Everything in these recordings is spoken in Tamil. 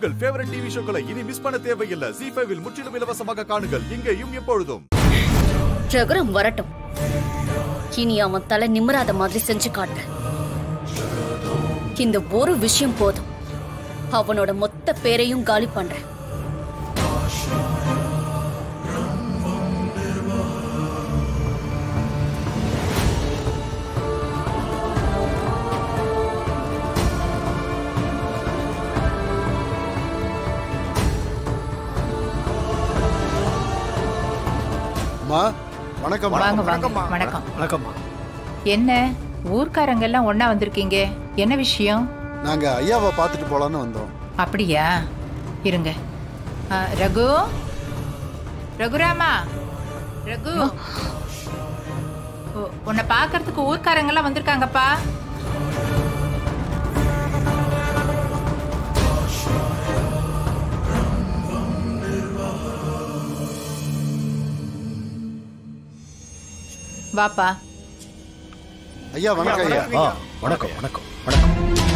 உங்கள் ஃபேவரட் டிவி ஷோக்களை இனி மிஸ் பண்ண தேவையில்லை ஜி ஃபைவில் முற்றிலும் இலவசமாக காணுங்கள் இங்கேயும் எப்பொழுதும் ரகுரம் வரட்டும் இனி அவன் தலை நிம்மராத மாதிரி செஞ்சு காட்டுறேன் இந்த ஒரு விஷயம் போதும் அவனோட மொத்த பேரையும் காலி பண்றேன் அம்மா வணக்கம் வாங்க வாங்க வணக்கம் வணக்கம்மா என்ன ஊர்க்காரங்க எல்லாம் ஒண்ணா வந்திருக்கீங்க என்ன விஷயம் நாங்க ஐயாவை பார்த்துட்டு போலான்னு வந்தோம் அப்படியா இருங்க ஆ, ரகு ரகுராமா ரகு ஓ, உன்னை பார்க்கறதுக்கு ஊர்க்காரங்க எல்லாம் வந்திருக்காங்கப்பா வாப்பா ஐயா வணக்கம் ஐயா ஆ வணக்கம் வணக்கம் வணக்கம்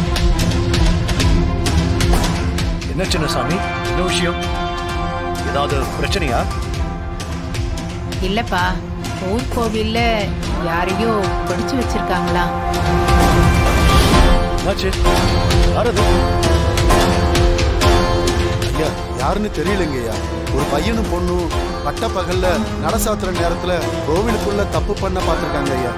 என்ன சின்னசாமி என்ன விஷயம் ஏதாவது பிரச்சனையா இல்லப்பா ஊர் கோவில்ல யாரையோ பிடிச்சு வச்சிருக்காங்களா என்னாச்சு யாரது ஐயா யாருன்னு தெரியலங்க ஐயா ஒரு பையனும் பொண்ணும் பட்ட பகல்ல நட சாத்துற நேரத்துல கோவிலுக்குள்ள தப்பு பண்ண பார்த்திருக்காங்க ஐயா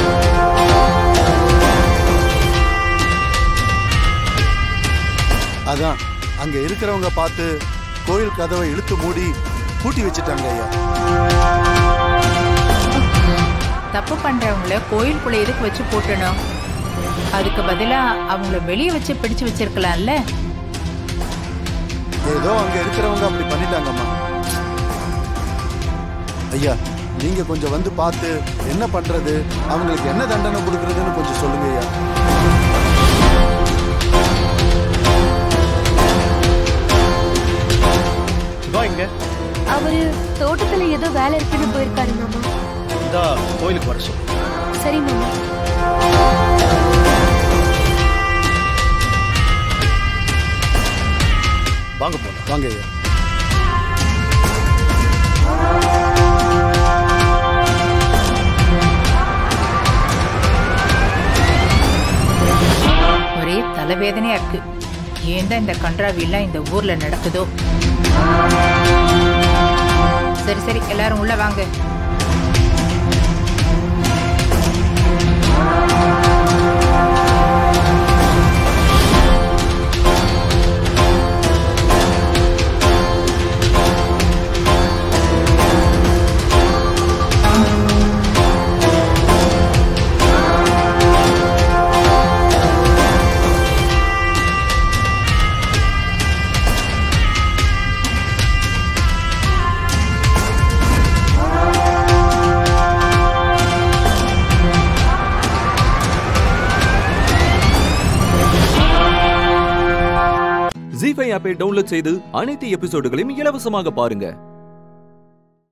அதான் அங்க இருக்கிறவங்க பார்த்து கோயில் கதவை இழுத்து மூடி பூட்டி வச்சுட்டாங்க ஐயா தப்பு பண்றவங்கள கோயிலுக்குள்ள எதுக்கு வச்சு போட்டணும் அதுக்கு பதிலா அவங்கள வெளியே வச்சு பிடிச்சு வச்சிருக்கலாம்ல ஏதோ அங்க இருக்கிறவங்க அப்படி பண்ணிட்டாங்கம்மா ஐயா நீங்க கொஞ்சம் வந்து பார்த்து என்ன பண்றது அவங்களுக்கு என்ன தண்டனை கொடுக்கறதுன்னு கொஞ்சம் சொல்லுங்க ஐயா சிவா இங்க அவரு தோட்டத்துல ஏதோ வேலை இருக்குன்னு போயிருக்காரு மாமா இந்த கோயிலுக்கு வர சொல்லு சரி மாமா வாங்க போலாம் வாங்க ஐயா ஒரே தலைவேதனையா இருக்கு ஏன் தான் இந்த கன்றாவி எல்லாம் இந்த ஊர்ல நடக்குதோ சரி சரி எல்லாரும் உள்ள வாங்க ஜி ஃபைவ் ஆப்பை டவுன்லோட் செய்து அனைத்து எபிசோடுகளையும் இலவசமாக பாருங்க